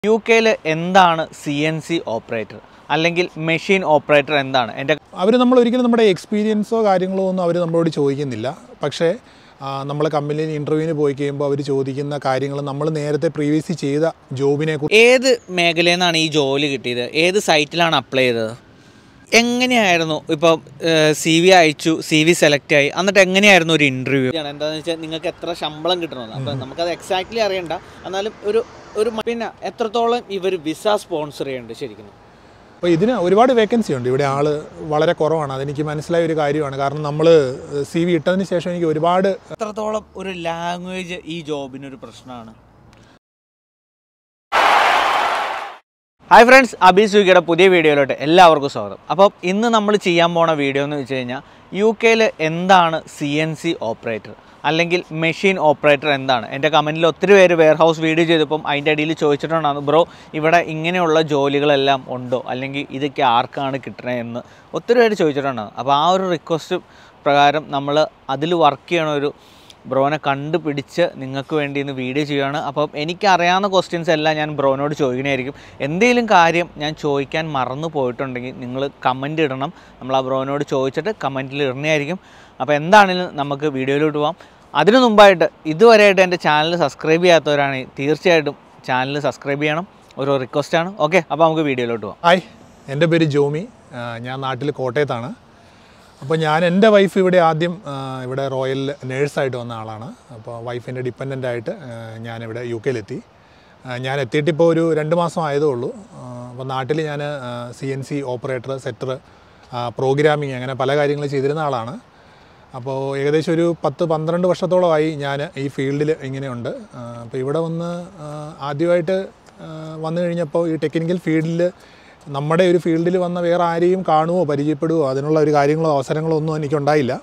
U കെയിൽ എന്താണ് C N C operator അല്ലെങ്കിൽ മെഷീൻ ഓപ്പറേറ്റർ എന്താണ് എൻ്റെ അവർ നമ്മൾ ഒരിക്കലും നമ്മുടെ എക്സ്പീരിയൻസോ കാര്യങ്ങളോ ഒന്നും അവർ നമ്മളോട് ചോദിക്കുന്നില്ല പക്ഷേ നമ്മൾ കമ്പനിയിൽ ഇൻ്റർവ്യൂവിന് പോയി കഴിയുമ്പോൾ അവർ ചോദിക്കുന്ന കാര്യങ്ങൾ നമ്മൾ നേരത്തെ പ്രീവിയസ് ചെയ്ത ജോബിനെ കുറിച്ച് ഏത് മേഖലയിൽ നിന്നാണ് ഈ ജോലി കിട്ടിയത് ഏത് സൈറ്റിലാണ് അപ്ലൈ ചെയ്തത് എങ്ങനെയായിരുന്നു ഇപ്പോൾ സി വി അയച്ചു സി വി സെലക്ട് ആയി എന്നിട്ട് എങ്ങനെയായിരുന്നു ഒരു ഇൻ്റർവ്യൂ എന്താണെന്ന് വെച്ചാൽ നിങ്ങൾക്ക് എത്ര ശമ്പളം കിട്ടണമെന്ന് അപ്പം നമുക്കത് എക്സാക്ട്ലി അറിയണ്ട എന്നാലും ഒരു ഒരു മ- പിന്നെ എത്രത്തോളം ഇവർ വിസ സ്പോൺസർ ചെയ്യുന്നുണ്ട് ശരിക്കും അപ്പോൾ ഇതിന് ഒരുപാട് വേക്കൻസി ഉണ്ട് ഇവിടെ ആൾ വളരെ കുറവാണ് അതെനിക്ക് മനസ്സിലായ ഒരു കാര്യമാണ് കാരണം നമ്മൾ സി വി ഇട്ടതിന് ശേഷം എനിക്ക് ഒരുപാട് എത്രത്തോളം ഒരു ലാംഗ്വേജ് ഈ ജോബിനൊരു പ്രശ്നമാണ് ഹായ് ഫ്രണ്ട്സ് അബി സ്വിഗിയുടെ പുതിയ വീഡിയോയിലോട്ട് എല്ലാവർക്കും സ്വാഗതം അപ്പോൾ ഇന്ന് നമ്മൾ ചെയ്യാൻ പോണ വീഡിയോ എന്ന് വെച്ച് കഴിഞ്ഞാൽ യു കെയിൽ എന്താണ് സി എൻ സി ഓപ്പറേറ്റർ അല്ലെങ്കിൽ മെഷീൻ ഓപ്പറേറ്റർ എന്താണ് എൻ്റെ കമൻറ്റിൽ ഒത്തിരി പേര് വെയർ ഹൗസ് വീഡിയോ ചെയ്തപ്പം അതിൻ്റെ അടിയിൽ ചോദിച്ചിട്ടുണ്ടായിരുന്നു ബ്രോ ഇവിടെ ഇങ്ങനെയുള്ള ജോലികളെല്ലാം ഉണ്ടോ അല്ലെങ്കിൽ ഇതൊക്കെ ആർക്കാണ് കിട്ടണേ എന്ന് ഒത്തിരി പേര് ചോദിച്ചിട്ടുണ്ടായിരുന്നു അപ്പോൾ ആ ഒരു റിക്വസ്റ്റ് പ്രകാരം നമ്മൾ അതിൽ വർക്ക് ചെയ്യണ ഒരു ബ്രോനെ കണ്ടുപിടിച്ച് നിങ്ങൾക്ക് വേണ്ടി ഇന്ന് വീഡിയോ ചെയ്യുകയാണ് അപ്പം എനിക്കറിയാവുന്ന ക്വസ്റ്റ്യൻസ് എല്ലാം ഞാൻ ബ്രോനോട് ചോദിക്കണമായിരിക്കും എന്തെങ്കിലും കാര്യം ഞാൻ ചോദിക്കാൻ മറന്നു പോയിട്ടുണ്ടെങ്കിൽ നിങ്ങൾ കമൻ്റ് ഇടണം നമ്മൾ ആ ബ്രോനോട് ചോദിച്ചിട്ട് കമൻറ്റിൽ ഇടണമായിരിക്കും അപ്പോൾ എന്താണെങ്കിലും നമുക്ക് വീഡിയോയിലോട്ട് പോകാം അതിനു മുമ്പായിട്ട് ഇതുവരെയായിട്ട് എൻ്റെ ചാനൽ സബ്സ്ക്രൈബ് ചെയ്യാത്തവരാണെങ്കിൽ തീർച്ചയായിട്ടും ചാനൽ സബ്സ്ക്രൈബ് ചെയ്യണം ഒരു റിക്വസ്റ്റാണ് ഓക്കെ അപ്പോൾ നമുക്ക് വീഡിയോയിലോട്ട് പോകാം ഹായ് എൻ്റെ പേര് ജോമി ആ, ഞാൻ നാട്ടിൽ കോട്ടയത്താണ് അപ്പോൾ ഞാൻ എൻ്റെ വൈഫ് ഇവിടെ ആദ്യം ആ, ഇവിടെ റോയൽ നേഴ്സായിട്ട് വന്ന ആളാണ് അപ്പോൾ വൈഫിൻ്റെ ഡിപ്പെൻഡൻ്റ് ആയിട്ട് ആ, ഞാനിവിടെ യു കെയിലെത്തി ആ, ഞാൻ എത്തിയിട്ട് ഇപ്പോൾ ഒരു രണ്ട് മാസം ആയതേ ഉള്ളൂ ആ, അപ്പോൾ നാട്ടിൽ ഞാൻ C N C operator setter programming അങ്ങനെ പല കാര്യങ്ങൾ ചെയ്തിരുന്ന ആളാണ് അപ്പോൾ ഏകദേശം ഒരു പത്ത് പന്ത്രണ്ട് വർഷത്തോളമായി ഞാൻ ഈ ഫീൽഡിൽ ഇങ്ങനെയുണ്ട് ആ, അപ്പോൾ ഇവിടെ വന്ന് ആ, ആദ്യമായിട്ട് ആ, വന്നു കഴിഞ്ഞപ്പോൾ ഈ ടെക്നിക്കൽ ഫീൽഡിൽ നമ്മുടെ ഒരു ഫീൽഡിൽ വന്ന വേറെ ആരെയും കാണുമോ പരിചയപ്പെടുമോ അതിനുള്ള ഒരു കാര്യങ്ങളോ അവസരങ്ങളോ ഒന്നും എനിക്കുണ്ടായില്ല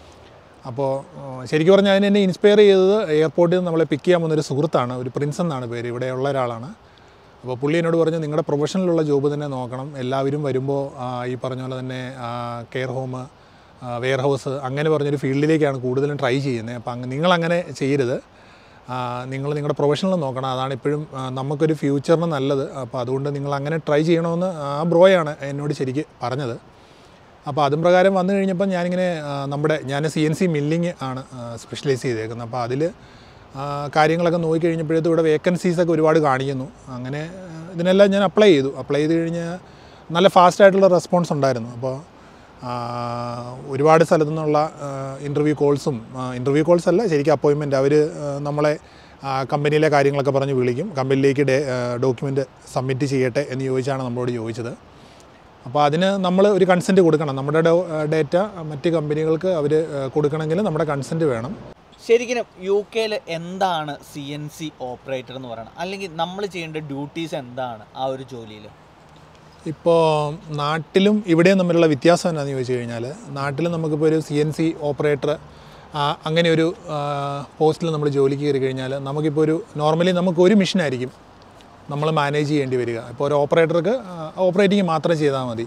അപ്പോൾ ആ, ശരിക്കും പറഞ്ഞാൽ അതിന് എന്നെ ഇൻസ്പയർ ചെയ്തത് എയർപോർട്ടിൽ നിന്ന് നമ്മളെ പിക്ക് ചെയ്യാൻ വന്നൊരു സുഹൃത്താണ് ഒരു പ്രിൻസ് എന്നാണ് പേര് ഇവിടെയുള്ള ഒരാളാണ് അപ്പോൾ പുള്ളി എന്നോട് പറഞ്ഞു നിങ്ങളുടെ പ്രൊഫഷനിലുള്ള ജോബ് തന്നെ നോക്കണം എല്ലാവരും വരുമ്പോൾ ആ, ഈ പറഞ്ഞ പോലെ തന്നെ കെയർ ഹോം വെയർ ഹൗസ് അങ്ങനെ പറഞ്ഞൊരു ഫീൽഡിലേക്കാണ് കൂടുതലും ട്രൈ ചെയ്യുന്നത് അപ്പോൾ അങ്ങ് നിങ്ങളങ്ങനെ ചെയ്യരുത് നിങ്ങൾ നിങ്ങളുടെ പ്രൊഫഷനിൽ നോക്കണം അതാണ് ഇപ്പോഴും ആ, നമുക്കൊരു ഫ്യൂച്ചറിന് നല്ലത് അപ്പോൾ അതുകൊണ്ട് നിങ്ങൾ അങ്ങനെ ട്രൈ ചെയ്യണമെന്ന് ആ ബ്രോയാണ് എന്നോട് ശരിക്ക് പറഞ്ഞത് അപ്പോൾ അതും പ്രകാരം വന്നു കഴിഞ്ഞപ്പോൾ ഞാനിങ്ങനെ ആ, നമ്മുടെ ഞാൻ സി എൻ സി മില്ലിങ് ആണ് സ്പെഷ്യലൈസ് ചെയ്തേക്കുന്നത് അപ്പോൾ അതിൽ കാര്യങ്ങളൊക്കെ നോക്കി കഴിഞ്ഞപ്പോഴത്തേക്കും ഇവിടെ വേക്കൻസീസൊക്കെ ഒരുപാട് കാണിക്കുന്നു അങ്ങനെ ആ, ഇതിനെല്ലാം ഞാൻ അപ്ലൈ ചെയ്തു അപ്ലൈ ചെയ്ത് കഴിഞ്ഞ് നല്ല ഫാസ്റ്റായിട്ടുള്ള റെസ്പോൺസ് ഉണ്ടായിരുന്നു അപ്പോൾ ആ, ഒരുപാട് സ്ഥലത്തു നിന്നുള്ള ഇൻ്റർവ്യൂ കോൾസും ഇൻ്റർവ്യൂ കോൾസ് അല്ല ശരിക്കും അപ്പോയിൻമെൻറ്റ് അവർ നമ്മളെ ആ, കമ്പനിയിലെ കാര്യങ്ങളൊക്കെ പറഞ്ഞ് വിളിക്കും കമ്പനിയിലേക്ക് ഡേ ഡോക്യുമെൻറ്റ് സബ്മിറ്റ് ചെയ്യട്ടെ എന്ന് ചോദിച്ചാണ് നമ്മളോട് ചോദിച്ചത് അപ്പോൾ അതിന് നമ്മൾ ഒരു കൺസെൻറ്റ് കൊടുക്കണം നമ്മുടെ ഡേറ്റ മറ്റ് കമ്പനികൾക്ക് അവർ കൊടുക്കണമെങ്കിൽ നമ്മുടെ കൺസെൻറ്റ് വേണം ശരിക്കും യു കെയിൽ എന്താണ് സി എൻ സി ഓപ്പറേറ്റർ എന്ന് പറയുന്നത് അല്ലെങ്കിൽ നമ്മൾ ചെയ്യേണ്ട ഡ്യൂട്ടീസ് എന്താണ് ആ ഒരു ജോലിയിൽ ഇപ്പോൾ നാട്ടിലും ഇവിടെയും തമ്മിലുള്ള വ്യത്യാസം എന്നാന്ന് ചോദിച്ചു കഴിഞ്ഞാൽ നാട്ടിൽ നമുക്കിപ്പോൾ ഒരു സി എൻ സി ഓപ്പറേറ്റർ അങ്ങനെ ഒരു പോസ്റ്റിൽ നമ്മൾ ജോലിക്ക് കയറി കഴിഞ്ഞാൽ നമുക്കിപ്പോൾ ഒരു നോർമലി നമുക്ക് ഒരു മിഷനായിരിക്കും നമ്മൾ മാനേജ് ചെയ്യേണ്ടി വരിക ഇപ്പോൾ ഒരു ഓപ്പറേറ്റർക്ക് ഓപ്പറേറ്റിംഗ് മാത്രം ചെയ്താൽ മതി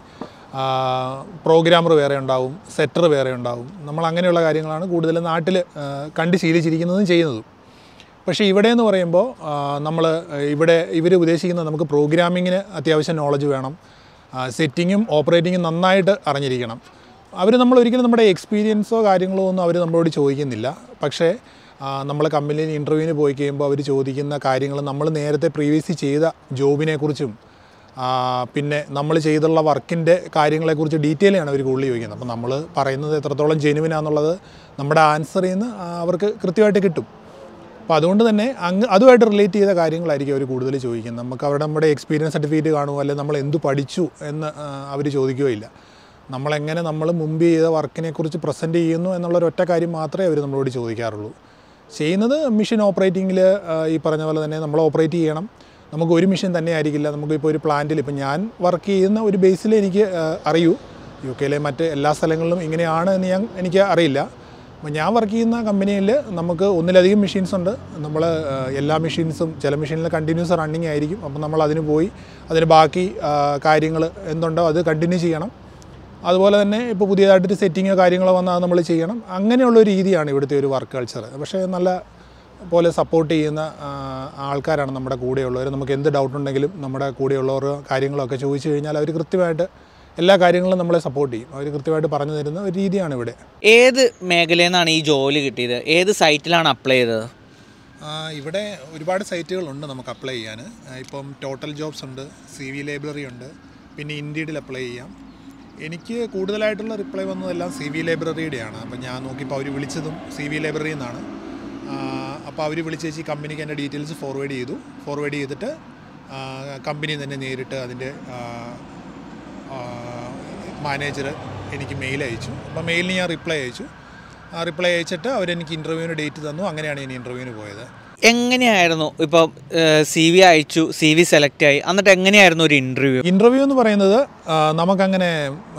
പ്രോഗ്രാമർ വേറെ ഉണ്ടാവും സെറ്റർ വേറെ ഉണ്ടാവും നമ്മൾ അങ്ങനെയുള്ള കാര്യങ്ങളാണ് കൂടുതലും നാട്ടിൽ കണ്ട് ശീലിച്ചിരിക്കുന്നതും ചെയ്യുന്നതും പക്ഷേ ഇവിടെ എന്ന് പറയുമ്പോൾ നമ്മൾ ഇവിടെ ഇവർ ഉദ്ദേശിക്കുന്നത് നമുക്ക് പ്രോഗ്രാമിങ്ങിന് അത്യാവശ്യം നോളജ് വേണം സെറ്റിങ്ങും ഓപ്പറേറ്റിങ്ങും നന്നായിട്ട് അറിഞ്ഞിരിക്കണം അവർ നമ്മൾ ഒരിക്കലും നമ്മുടെ എക്സ്പീരിയൻസോ കാര്യങ്ങളോ ഒന്നും അവർ നമ്മളോട് ചോദിക്കുന്നില്ല പക്ഷേ നമ്മൾ കമ്പനിയിൽ ഇൻ്റർവ്യൂവിന് പോയി കഴിയുമ്പോൾ അവർ ചോദിക്കുന്ന കാര്യങ്ങൾ നമ്മൾ നേരത്തെ പ്രീവിയസ് ചെയ്ത ജോബിനെക്കുറിച്ചും ആ, പിന്നെ നമ്മൾ ചെയ്തുള്ള വർക്കിൻ്റെ കാര്യങ്ങളെക്കുറിച്ച് ഡീറ്റെയിൽ ആണ് അവർ കൂടുതൽ ചോദിക്കുന്നത് അപ്പോൾ നമ്മൾ പറയുന്നത് എത്രത്തോളം ജെനുവിൻ ആണെന്നുള്ളത് നമ്മുടെ ആൻസറിൽ നിന്ന് ആ, അവർക്ക് കൃത്യമായിട്ട് കിട്ടും അപ്പോൾ അതുകൊണ്ട് തന്നെ അങ്ങ് അതുമായിട്ട് റിലേറ്റ് ചെയ്ത കാര്യങ്ങളായിരിക്കും അവർ കൂടുതൽ ചോദിക്കുന്നത് നമുക്ക് അവരുടെ നമ്മുടെ എക്സ്പീരിയൻസ് സർട്ടിഫിക്കറ്റ് കാണുമോ അല്ലെങ്കിൽ നമ്മൾ എന്ത് പഠിച്ചു എന്ന് അവർ ചോദിക്കുകയില്ല നമ്മളെങ്ങനെ നമ്മൾ മുമ്പ് ചെയ്ത വർക്കിനെ കുറിച്ച് പ്രസൻറ്റ് ചെയ്യുന്നു എന്നുള്ള ഒറ്റ കാര്യം മാത്രമേ അവർ നമ്മളോട് ചോദിക്കാറുള്ളൂ ചെയ്യുന്നത് മെഷീൻ ഓപ്പറേറ്റിങ്ങിൽ ഈ പറഞ്ഞ പോലെ തന്നെ നമ്മൾ ഓപ്പറേറ്റ് ചെയ്യണം നമുക്ക് ഒരു മെഷീൻ തന്നെ ആയിരിക്കില്ല നമുക്കിപ്പോൾ ഒരു പ്ലാന്റിൽ ഇപ്പോൾ ഞാൻ വർക്ക് ചെയ്യുന്ന ഒരു ബേസിൽ എനിക്ക് ആ, അറിയൂ യു കെയിലെ മറ്റ് എല്ലാ സ്ഥലങ്ങളിലും ഇങ്ങനെയാണ് എന്ന് ഞാൻ എനിക്ക് അറിയില്ല അപ്പോൾ ഞാൻ വർക്ക് ചെയ്യുന്ന കമ്പനിയിൽ നമുക്ക് ഒന്നിലധികം മെഷീൻസ് ഉണ്ട് നമ്മൾ എല്ലാ മെഷീൻസും ചില മെഷീനിൽ കണ്ടിന്യൂസ് റണ്ണിങ് ആയിരിക്കും അപ്പോൾ നമ്മൾ അതിന് പോയി അതിന് ബാക്കി കാര്യങ്ങൾ എന്തുണ്ടോ അത് കണ്ടിന്യൂ ചെയ്യണം അതുപോലെ തന്നെ ഇപ്പോൾ പുതിയതായിട്ടൊരു സെറ്റിങ്ങോ കാര്യങ്ങളോ വന്നാൽ അത് നമ്മൾ ചെയ്യണം അങ്ങനെയുള്ള ഒരു രീതിയാണ് ഇവിടുത്തെ ഒരു വർക്ക് കൾച്ചർ പക്ഷേ നല്ല പോലെ സപ്പോർട്ട് ചെയ്യുന്ന ആ, ആൾക്കാരാണ് നമ്മുടെ കൂടെയുള്ളവർ നമുക്ക് എന്ത് ഡൗട്ട് ഉണ്ടെങ്കിലും നമ്മുടെ കൂടെയുള്ളവർ കാര്യങ്ങളൊക്കെ ചോദിച്ചു കഴിഞ്ഞാൽ അവർ കൃത്യമായിട്ട് എല്ലാ കാര്യങ്ങളും നമ്മളെ സപ്പോർട്ട് ചെയ്യും അവർ കൃത്യമായിട്ട് പറഞ്ഞു തരുന്ന ഒരു രീതിയാണ് ഇവിടെ ഏത് മേഖലയിൽ നിന്നാണ് ഈ ജോലി കിട്ടിയത് ഏത് സൈറ്റിലാണ് അപ്ലൈ ചെയ്തത് ആ, ഇവിടെ ഒരുപാട് സൈറ്റുകളുണ്ട് നമുക്ക് അപ്ലൈ ചെയ്യാൻ ആ, ഇപ്പം ടോട്ടൽ ജോബ്സ് ഉണ്ട് സി വി ലൈബ്രറി ഉണ്ട് പിന്നെ ഇൻഡീഡിൽ അപ്ലൈ ചെയ്യാം എനിക്ക് കൂടുതലായിട്ടുള്ള റിപ്ലൈ വന്നതെല്ലാം സി വി ലൈബ്രറിയുടെയാണ് അപ്പം ഞാൻ നോക്കിയപ്പോൾ അവർ വിളിച്ചതും സി വി ലൈബ്രറിയിൽ നിന്നാണ് അപ്പോൾ അവർ വിളിച്ചേച്ച് ഈ കമ്പനിക്ക് എൻ്റെ ഡീറ്റെയിൽസ് ഫോർവേഡ് ചെയ്തു ഫോർവേഡ് ചെയ്തിട്ട് കമ്പനി തന്നെ നേരിട്ട് അതിൻ്റെ മാനേജർ എനിക്ക് മെയിൽ അയച്ചു അപ്പോൾ മെയിലിന് ഞാൻ റിപ്ലൈ അയച്ചു ആ റിപ്ലൈ അയച്ചിട്ട് അവരെനിക്ക് ഇൻ്റർവ്യൂവിന് ഡേറ്റ് തന്നു അങ്ങനെയാണ് ഞാൻ ഇൻ്റർവ്യൂവിന് പോയത് എങ്ങനെയായിരുന്നു ഇപ്പം സി വി അയച്ചു സി വി സെലക്ട് ആയി എന്നിട്ട് എങ്ങനെയായിരുന്നു ഒരു ഇൻ്റർവ്യൂ ഇൻ്റർവ്യൂ എന്ന് പറയുന്നത് ആ, നമുക്കങ്ങനെ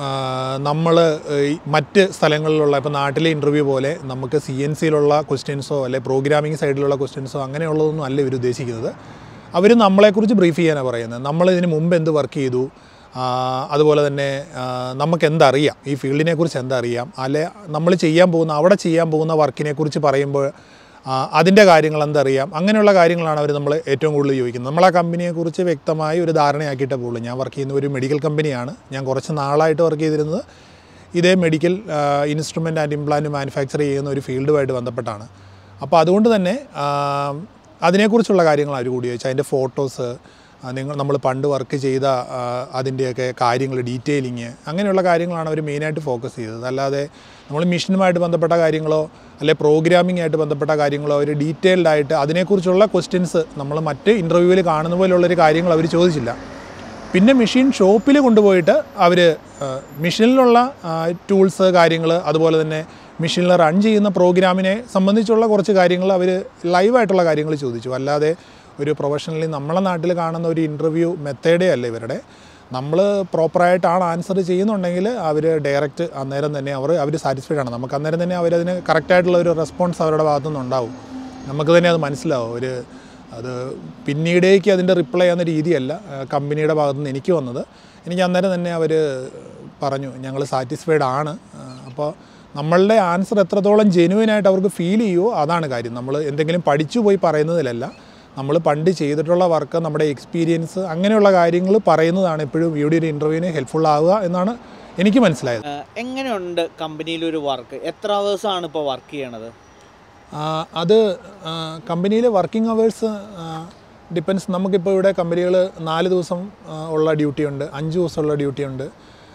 നമ്മൾ മറ്റ് സ്ഥലങ്ങളിലുള്ള ഇപ്പോൾ നാട്ടിലെ ഇൻ്റർവ്യൂ പോലെ നമുക്ക് സി എൻ സിയിലുള്ള ക്വസ്റ്റ്യൻസോ അല്ലെ പ്രോഗ്രാമിംഗ് സൈഡിലുള്ള ക്വസ്റ്റ്യൻസോ അങ്ങനെയുള്ളതൊന്നും അല്ല ഇവർ ഉദ്ദേശിക്കുന്നത് അവർ നമ്മളെക്കുറിച്ച് ബ്രീഫ് ചെയ്യാനാണ് പറയുന്നത് നമ്മൾ ഇതിന് മുമ്പ് എന്ത് വർക്ക് ചെയ്തു ആ, അതുപോലെ തന്നെ ആ, നമുക്ക് എന്തറിയാം ഈ ഫീൽഡിനെ കുറിച്ച് എന്തറിയാം അല്ലെ നമ്മൾ ചെയ്യാൻ പോകുന്ന അവിടെ ചെയ്യാൻ പോകുന്ന വർക്കിനെ കുറിച്ച് പറയുമ്പോൾ ആ, അതിൻ്റെ കാര്യങ്ങൾ എന്തറിയാം അങ്ങനെയുള്ള കാര്യങ്ങളാണ് അവർ നമ്മൾ ഏറ്റവും കൂടുതൽ ചോദിക്കുന്നത് നമ്മൾ ആ കമ്പനിയെക്കുറിച്ച് വ്യക്തമായി ഒരു ധാരണയാക്കിയിട്ടേ പോകുള്ളൂ ഞാൻ വർക്ക് ചെയ്യുന്ന ഒരു മെഡിക്കൽ കമ്പനിയാണ് ഞാൻ കുറച്ച് നാളായിട്ട് വർക്ക് ചെയ്തിരുന്നത് ഇതേ medical instrument and implant manufacture ചെയ്യുന്ന ഒരു ഫീൽഡുമായിട്ട് ബന്ധപ്പെട്ടാണ് അപ്പോൾ അതുകൊണ്ട് തന്നെ ആ, അതിനെക്കുറിച്ചുള്ള കാര്യങ്ങൾ അവർ കൂടി ചോദിച്ചു അതിൻ്റെ ഫോട്ടോസ് നിങ്ങൾ നമ്മൾ പണ്ട് വർക്ക് ചെയ്ത ആ, അതിൻ്റെയൊക്കെ കാര്യങ്ങൾ ഡീറ്റെയിലിങ് അങ്ങനെയുള്ള കാര്യങ്ങളാണ് അവർ മെയിനായിട്ട് ഫോക്കസ് ചെയ്തത് അല്ലാതെ നമ്മൾ മിഷനുമായിട്ട് ബന്ധപ്പെട്ട കാര്യങ്ങളോ അല്ലെ പ്രോഗ്രാമിംഗ് ആയിട്ട് ബന്ധപ്പെട്ട കാര്യങ്ങളോ അവർ ഡീറ്റെയിൽഡ് ആയിട്ട് അതിനെക്കുറിച്ചുള്ള ക്വസ്റ്റ്യൻസ് നമ്മൾ മറ്റ് ഇൻ്റർവ്യൂവിൽ കാണുന്ന പോലുള്ളൊരു കാര്യങ്ങൾ അവർ ചോദിച്ചില്ല പിന്നെ മെഷീൻ ഷോപ്പിൽ കൊണ്ടുപോയിട്ട് അവർ മെഷീനിലുള്ള ടൂൾസ് കാര്യങ്ങൾ അതുപോലെ തന്നെ മെഷീനിൽ റൺ ചെയ്യുന്ന പ്രോഗ്രാമിനെ സംബന്ധിച്ചുള്ള കുറച്ച് കാര്യങ്ങൾ അവർ ലൈവായിട്ടുള്ള കാര്യങ്ങൾ ചോദിച്ചു അല്ലാതെ ഒരു പ്രൊഫഷണലി നമ്മളെ നാട്ടിൽ കാണുന്ന ഒരു ഇൻ്റർവ്യൂ മെത്തേഡേ അല്ല ഇവരുടെ നമ്മൾ പ്രോപ്പറായിട്ടാണ് ആൻസർ ചെയ്യുന്നുണ്ടെങ്കിൽ അവർ ഡയറക്റ്റ് അന്നേരം തന്നെ അവർ അവർ സാറ്റിസ്ഫൈഡ് ആണ് നമുക്ക് അന്നേരം തന്നെ അവരതിന് കറക്റ്റായിട്ടുള്ള ഒരു റെസ്പോൺസ് അവരുടെ ഭാഗത്തുനിന്ന് ഉണ്ടാവും നമുക്ക് തന്നെ അത് മനസ്സിലാവും ഒരു അത് പിന്നീടേക്ക് അതിൻ്റെ റിപ്ലൈ എന്ന രീതിയല്ല ആ, കമ്പനിയുടെ ഭാഗത്തു നിന്ന് എനിക്ക് വന്നത് എനിക്ക് അന്നേരം തന്നെ അവർ പറഞ്ഞു ഞങ്ങൾ സാറ്റിസ്ഫൈഡ് ആണ് ആ, അപ്പോൾ നമ്മളുടെ ആൻസർ എത്രത്തോളം ജെനുവിനായിട്ട് അവർക്ക് ഫീൽ ചെയ്യുമോ അതാണ് കാര്യം നമ്മൾ എന്തെങ്കിലും പഠിച്ചു പോയി പറയുന്നതിലല്ല നമ്മൾ പണ്ട് ചെയ്തിട്ടുള്ള വർക്ക് നമ്മുടെ എക്സ്പീരിയൻസ് അങ്ങനെയുള്ള കാര്യങ്ങൾ പറയുന്നതാണ് എപ്പോഴും ഈ ഒരു ഇൻ്റർവ്യൂവിന് ഹെൽപ്ഫുൾ ആവുക എന്നാണ് എനിക്ക് മനസ്സിലായത് എങ്ങനെയുണ്ട് കമ്പനിയിൽ ഒരു വർക്ക് എത്ര അവേഴ്സ് ആണ് ഇപ്പോൾ വർക്ക് ചെയ്യണത് ആ, അത് കമ്പനിയിൽ വർക്കിംഗ് അവേഴ്സ് ഡിപ്പെൻസ് നമുക്കിപ്പോൾ ഇവിടെ കമ്പനികൾ നാല് ദിവസം ആ, ഉള്ള ഡ്യൂട്ടി ഉണ്ട് അഞ്ച് ദിവസമുള്ള ഡ്യൂട്ടി ഉണ്ട്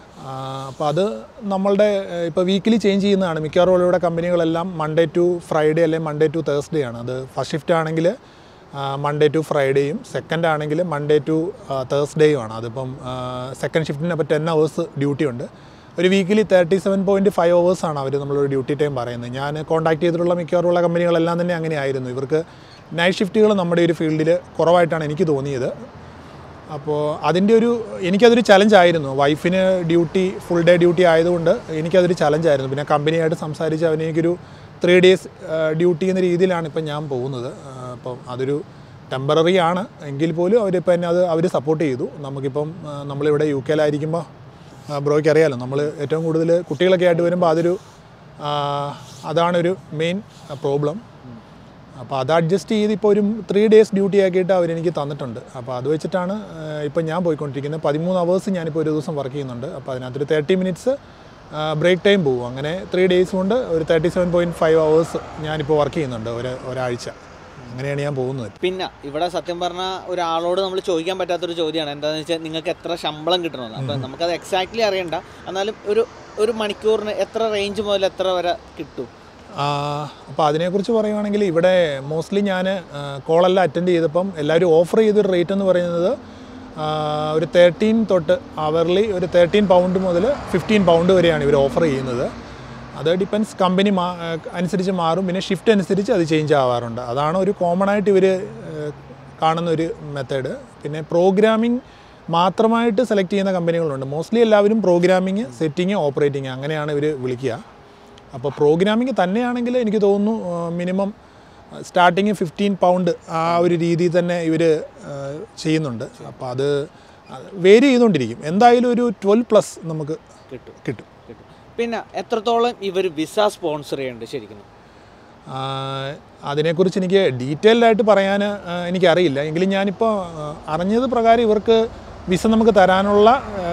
അപ്പോൾ അത് നമ്മളുടെ ഇപ്പോൾ വീക്കിലി ചേഞ്ച് ചെയ്യുന്നതാണ് മിക്കവാറും ഇവിടെ കമ്പനികളെല്ലാം മൺഡേ ടു ഫ്രൈഡേ അല്ലെങ്കിൽ മൺഡേ ടു തേഴ്സ്ഡേ ആണ് അത് ഫസ്റ്റ് ഷിഫ്റ്റ് ആണെങ്കിൽ മൺഡേ ടു ഫ്രൈഡേയും സെക്കൻഡ് ആണെങ്കിൽ മൺഡേ ടു തേഴ്സ്ഡേയും ആണ് അതിപ്പം സെക്കൻഡ് ഷിഫ്റ്റിന് അപ്പോൾ ടെൻ അവേഴ്സ് ഡ്യൂട്ടി ഉണ്ട് ഒരു weekly thirty seven point five അവേഴ്സാണ് അവർ നമ്മളൊരു ഡ്യൂട്ടി ടൈം പറയുന്നത് ഞാൻ കോൺടാക്ട് ചെയ്തിട്ടുള്ള മിക്കവാറുള്ള കമ്പനികളെല്ലാം തന്നെ അങ്ങനെയായിരുന്നു ഇവർക്ക് നൈറ്റ് ഷിഫ്റ്റുകൾ നമ്മുടെ ഒരു ഫീൽഡിൽ കുറവായിട്ടാണ് എനിക്ക് തോന്നിയത് അപ്പോൾ അതിൻ്റെ ഒരു എനിക്കതൊരു ചലഞ്ചായിരുന്നു വൈഫിന് ഡ്യൂട്ടി ഫുൾ ഡേ ഡ്യൂട്ടി ആയതുകൊണ്ട് എനിക്കതൊരു ചലഞ്ചായിരുന്നു പിന്നെ കമ്പനിയായിട്ട് സംസാരിച്ച് അവന് എനിക്കൊരു ത്രീ ഡേയ്സ് ഡ്യൂട്ടി എന്ന രീതിയിലാണ് ഇപ്പം ഞാൻ പോകുന്നത് ആ, അപ്പം അതൊരു ടെമ്പററി ആണ് എങ്കിൽ പോലും അവരിപ്പോൾ എന്നെ അത് അവർ സപ്പോർട്ട് ചെയ്തു നമുക്കിപ്പം ആ, നമ്മളിവിടെ യു കെയിലായിരിക്കുമ്പോൾ ബ്രോയ്ക്ക് അറിയാലോ നമ്മൾ ഏറ്റവും കൂടുതൽ കുട്ടികളൊക്കെ ആയിട്ട് വരുമ്പോൾ അതൊരു ആ, അതാണൊരു മെയിൻ പ്രോബ്ലം അപ്പോൾ അത് അഡ്ജസ്റ്റ് ചെയ്ത് ഇപ്പോൾ ഒരു ത്രീ ഡേയ്സ് ഡ്യൂട്ടി ആക്കിയിട്ട് അവരെനിക്ക് തന്നിട്ടുണ്ട് അപ്പോൾ അത് വെച്ചിട്ടാണ് ഇപ്പോൾ ഞാൻ പോയിക്കൊണ്ടിരിക്കുന്നത് പതിമൂന്ന് അവേഴ്സ് ഞാനിപ്പോൾ ഒരു ദിവസം വർക്ക് ചെയ്യുന്നുണ്ട് അപ്പോൾ അതിനകത്തൊരു തേർട്ടി മിനിറ്റ്സ് ബ്രേക്ക് ടൈം പോകും അങ്ങനെ ത്രീ ഡേയ്സ് കൊണ്ട് ഒരു thirty seven point five hours ഞാനിപ്പോൾ വർക്ക് ചെയ്യുന്നുണ്ട് ഒരു ഒരാഴ്ച അങ്ങനെയാണ് ഞാൻ പോകുന്നത് പിന്നെ ഇവിടെ സത്യം പറഞ്ഞ ഒരാളോട് നമ്മൾ ചോദിക്കാൻ പറ്റാത്തൊരു ചോദ്യമാണ് എന്താണെന്ന് വെച്ചാൽ നിങ്ങൾക്ക് എത്ര ശമ്പളം കിട്ടണമെന്ന് അപ്പം നമുക്കത് എക്സാക്ട്ലി അറിയണ്ട എന്നാലും ഒരു ഒരു മണിക്കൂറിന് എത്ര റേഞ്ച് മുതൽ എത്ര വരെ കിട്ടും അപ്പോൾ അതിനെക്കുറിച്ച് പറയുവാണെങ്കിൽ ഇവിടെ മോസ്റ്റ്ലി ഞാൻ കോളെല്ലാം അറ്റൻഡ് ചെയ്തപ്പം എല്ലാവരും ഓഫർ ചെയ്തൊരു റേറ്റ് എന്ന് പറയുന്നത് ആ, ഒരു തേർട്ടീൻ തൊട്ട് അവർലി ഒരു തേർട്ടീൻ പൗണ്ട് മുതൽ ഫിഫ്റ്റീൻ പൗണ്ട് വരെയാണ് ഇവർ ഓഫർ ചെയ്യുന്നത് അത് ഡിപ്പെൻസ് കമ്പനി മാ അനുസരിച്ച് മാറും പിന്നെ ഷിഫ്റ്റ് അനുസരിച്ച് അത് ചേഞ്ച് ആവാറുണ്ട് അതാണ് ഒരു കോമൺ ആയിട്ട് ഇവർ കാണുന്ന ഒരു മെത്തേഡ് പിന്നെ പ്രോഗ്രാമിംഗ് മാത്രമായിട്ട് സെലക്ട് ചെയ്യുന്ന കമ്പനികളുണ്ട് മോസ്റ്റ്ലി എല്ലാവരും പ്രോഗ്രാമിങ് സെറ്റിങ് ഓപ്പറേറ്റിംഗ് അങ്ങനെയാണ് ഇവർ വിളിക്കുക അപ്പോൾ പ്രോഗ്രാമിംഗ് തന്നെയാണെങ്കിൽ എനിക്ക് തോന്നുന്നു മിനിമം സ്റ്റാർട്ടിങ് ഫിഫ്റ്റീൻ പൗണ്ട് ആ ഒരു രീതിയിൽ തന്നെ ഇവർ ചെയ്യുന്നുണ്ട് അപ്പോൾ അത് വേരി ചെയ്തുകൊണ്ടിരിക്കും എന്തായാലും ഒരു ട്വൽവ് പ്ലസ് നമുക്ക് കിട്ടും കിട്ടും കിട്ടും പിന്നെ എത്രത്തോളം ഇവർ വിസ സ്പോൺസർ ചെയ്യുന്നുണ്ട് ശരിക്കും ആ, അതിനെക്കുറിച്ച് എനിക്ക് ഡീറ്റെയിൽഡ് ആയിട്ട് പറയാൻ ആ, എനിക്കറിയില്ല എങ്കിലും ഞാനിപ്പോൾ ആ, അറിഞ്ഞത് പ്രകാരം ഇവർക്ക് വിസ നമുക്ക് തരാനുള്ള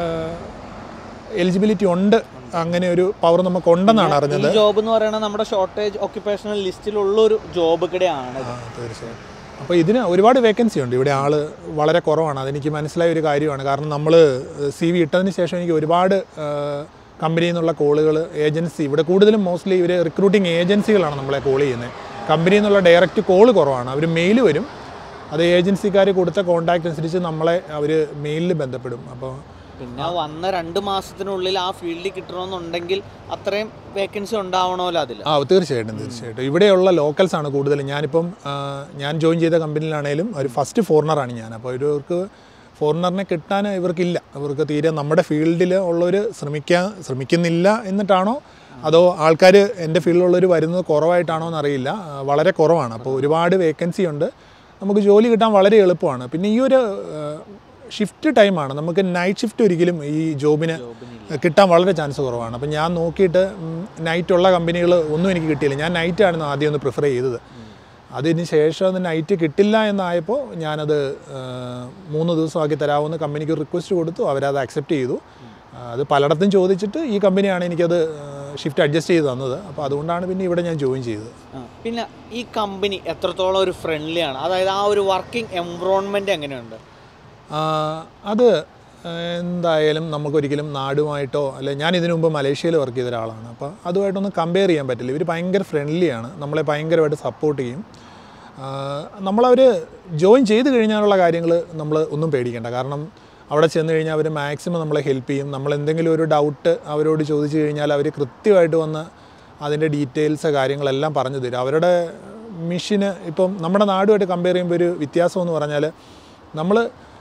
എലിജിബിലിറ്റി ഉണ്ട് അങ്ങനെ ഒരു പവർ നമുക്ക് ഉണ്ടെന്നാണ് അറിഞ്ഞത് ഈ ജോബ് എന്ന് പറയുന്നത് നമ്മുടെ ഷോർട്ടേജ് ഒക്യുപ്പേഷണൽ ലിസ്റ്റിലുള്ള ഒരു ജോബ് കൂടെയാണ് ആ, തീർച്ചയായും അപ്പോൾ ഇതിന് ഒരുപാട് വേക്കൻസി ഉണ്ട് ഇവിടെ ആൾ വളരെ കുറവാണ് അതെനിക്ക് മനസ്സിലായ ഒരു കാര്യമാണ് കാരണം നമ്മൾ സി വി ഇട്ടതിന് ശേഷം എനിക്ക് ഒരുപാട് കമ്പനിയിൽ നിന്നുള്ള കോളുകൾ ഏജൻസി ഇവിടെ കൂടുതലും മോസ്റ്റ്ലി ഇവർ റിക്രൂട്ടിംഗ് ഏജൻസികളാണ് നമ്മളെ കോൾ ചെയ്യുന്നത് കമ്പനിയിൽ നിന്നുള്ള ഡയറക്റ്റ് കോൾ കുറവാണ് അവർ മെയിൽ വരും അത് ഏജൻസിക്കാർ കൊടുത്ത കോൺടാക്റ്റ് അനുസരിച്ച് നമ്മളെ അവർ മെയിലിൽ ബന്ധപ്പെടും അപ്പോൾ പിന്നെ വന്ന രണ്ട് മാസത്തിനുള്ളിൽ ആ ഫീൽഡിൽ കിട്ടണമെന്നുണ്ടെങ്കിൽ അത്രയും വേക്കൻസി ഉണ്ടാവണമല്ലോ അതിൽ ആ തീർച്ചയായിട്ടും തീർച്ചയായിട്ടും ഇവിടെയുള്ള ലോക്കൽസ് ആണ് കൂടുതലും ഞാനിപ്പം ആ, ഞാൻ ജോയിൻ ചെയ്ത കമ്പനിയിലാണേലും ഒരു ഫസ്റ്റ് ഫോറിനറാണ് ഞാൻ അപ്പോൾ ഇവർക്ക് ഫോറിനറിനെ കിട്ടാൻ ഇവർക്കില്ല ഇവർക്ക് തീരെ നമ്മുടെ ഫീൽഡിൽ ഉള്ളവർ ശ്രമിക്കാൻ ശ്രമിക്കുന്നില്ല എന്നിട്ടാണോ അതോ ആൾക്കാർ എൻ്റെ ഫീൽഡിലുള്ളവർ വരുന്നത് കുറവായിട്ടാണോ എന്നറിയില്ല ആ, വളരെ കുറവാണ് അപ്പോൾ ഒരുപാട് വേക്കൻസി ഉണ്ട് നമുക്ക് ജോലി കിട്ടാൻ വളരെ എളുപ്പമാണ് പിന്നെ ഈ ഒരു ഷിഫ്റ്റ് ടൈമാണ് നമുക്ക് നൈറ്റ് ഷിഫ്റ്റ് ഒരിക്കലും ഈ ജോബിന് കിട്ടാൻ വളരെ ചാൻസ് കുറവാണ് അപ്പം ഞാൻ നോക്കിയിട്ട് നൈറ്റ് ഉള്ള കമ്പനികൾ ഒന്നും എനിക്ക് കിട്ടിയില്ല ഞാൻ നൈറ്റാണ് ആദ്യം ഒന്ന് പ്രിഫർ ചെയ്തത് അതിന് ശേഷം അത് നൈറ്റ് കിട്ടില്ല എന്നായപ്പോൾ ഞാനത് ആ, മൂന്ന് ദിവസമാക്കി തരാമെന്ന് കമ്പനിക്ക് റിക്വസ്റ്റ് കൊടുത്തു അവരത് അക്സെപ്റ്റ് ചെയ്തു ആ, അത് പലയിടത്തും ചോദിച്ചിട്ട് ഈ കമ്പനിയാണ് എനിക്കത് ഷിഫ്റ്റ് അഡ്ജസ്റ്റ് ചെയ്ത് തന്നത് അപ്പോൾ അതുകൊണ്ടാണ് പിന്നെ ഇവിടെ ഞാൻ ജോയിൻ ചെയ്തത് പിന്നെ ഈ കമ്പനി എത്രത്തോളം ഒരു ഫ്രണ്ട്ലി ആണ് അതായത് ആ ഒരു വർക്കിംഗ് എൻവറോൺമെന്റ് എങ്ങനെയുണ്ട് ആ, അത് എന്തായാലും നമുക്കൊരിക്കലും നാടുമായിട്ടോ അല്ലെ ഞാൻ ഇതിനു മുമ്പ് മലേഷ്യയിൽ വർക്ക് ചെയ്ത ഒരാളാണ് അപ്പോൾ അതുമായിട്ടൊന്നും കമ്പയർ ചെയ്യാൻ പറ്റില്ല ഇവർ ഭയങ്കര ഫ്രണ്ട്ലിയാണ് നമ്മളെ ഭയങ്കരമായിട്ട് സപ്പോർട്ട് ചെയ്യും ആ, നമ്മളവർ ജോയിൻ ചെയ്ത് കഴിഞ്ഞാലുള്ള കാര്യങ്ങൾ നമ്മൾ ഒന്നും പേടിക്കേണ്ട കാരണം അവിടെ ചെന്ന് കഴിഞ്ഞാൽ അവർ മാക്സിമം നമ്മളെ ഹെൽപ്പ് ചെയ്യും നമ്മൾ എന്തെങ്കിലും ഒരു ഡൗട്ട് അവരോട് ചോദിച്ചു കഴിഞ്ഞാൽ അവർ കൃത്യമായിട്ട് വന്ന് അതിൻ്റെ ഡീറ്റെയിൽസ് കാര്യങ്ങളെല്ലാം പറഞ്ഞു തരും അവരുടെ മിഷന് ഇപ്പം നമ്മുടെ നാടുമായിട്ട് കമ്പയർ ചെയ്യുമ്പോൾ ഒരു വ്യത്യാസം എന്ന് പറഞ്ഞാൽ നമ്മൾ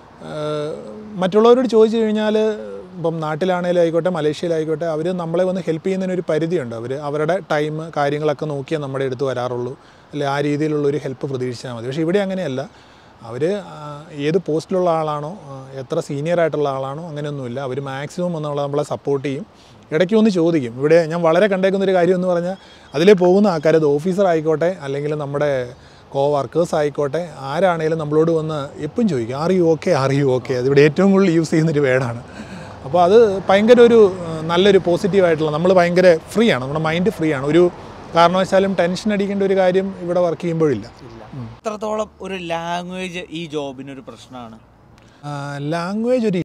മറ്റുള്ളവരോട് ചോദിച്ചു കഴിഞ്ഞാൽ ഇപ്പം നാട്ടിലാണേലും ആയിക്കോട്ടെ മലേഷ്യയിലായിക്കോട്ടെ അവർ നമ്മളെ വന്ന് ഹെൽപ്പ് ചെയ്യുന്നതിന് ഒരു പരിധിയുണ്ട് അവർ അവരുടെ ടൈം കാര്യങ്ങളൊക്കെ നോക്കിയേ നമ്മുടെ അടുത്ത് വരാറുള്ളൂ അല്ലെ ആ രീതിയിലുള്ള ഒരു ഹെൽപ്പ് പ്രതീക്ഷിച്ചാൽ മതി പക്ഷേ ഇവിടെ അങ്ങനെയല്ല അവർ ഏത് പോസ്റ്റിലുള്ള ആളാണോ ആ, എത്ര സീനിയർ ആയിട്ടുള്ള ആളാണോ അങ്ങനെയൊന്നുമില്ല അവർ മാക്സിമം വന്ന് നമ്മളെ നമ്മളെ സപ്പോർട്ട് ചെയ്യും ഇടയ്ക്ക് ഒന്ന് ചോദിക്കും ഇവിടെ ഞാൻ വളരെ കണ്ടേക്കുന്ന ഒരു കാര്യം എന്ന് പറഞ്ഞാൽ അതിലേ പോകുന്ന ആൾക്കാർ അത് ഓഫീസർ ആയിക്കോട്ടെ അല്ലെങ്കിൽ നമ്മുടെ കോ വർക്കേഴ്സ് ആയിക്കോട്ടെ ആരാണേലും നമ്മളോട് വന്ന് എപ്പം ചോദിക്കും are you okay are you okay അതിവിടെ ഏറ്റവും കൂടുതൽ യൂസ് ചെയ്യുന്നൊരു വേർഡാണ് അപ്പോൾ അത് ഭയങ്കര ഒരു ആ, നല്ലൊരു പോസിറ്റീവായിട്ടുള്ള നമ്മൾ ഭയങ്കര ഫ്രീ ആണ് നമ്മുടെ മൈൻഡ് ഫ്രീ ആണ് ഒരു കാരണവശാലും ടെൻഷൻ അടിക്കേണ്ട ഒരു കാര്യം ഇവിടെ വർക്ക് ചെയ്യുമ്പോഴില്ല എത്രത്തോളം ഒരു ലാംഗ്വേജ് ഈ ജോബിനൊരു പ്രശ്നമാണ് ലാംഗ്വേജ് ഒരു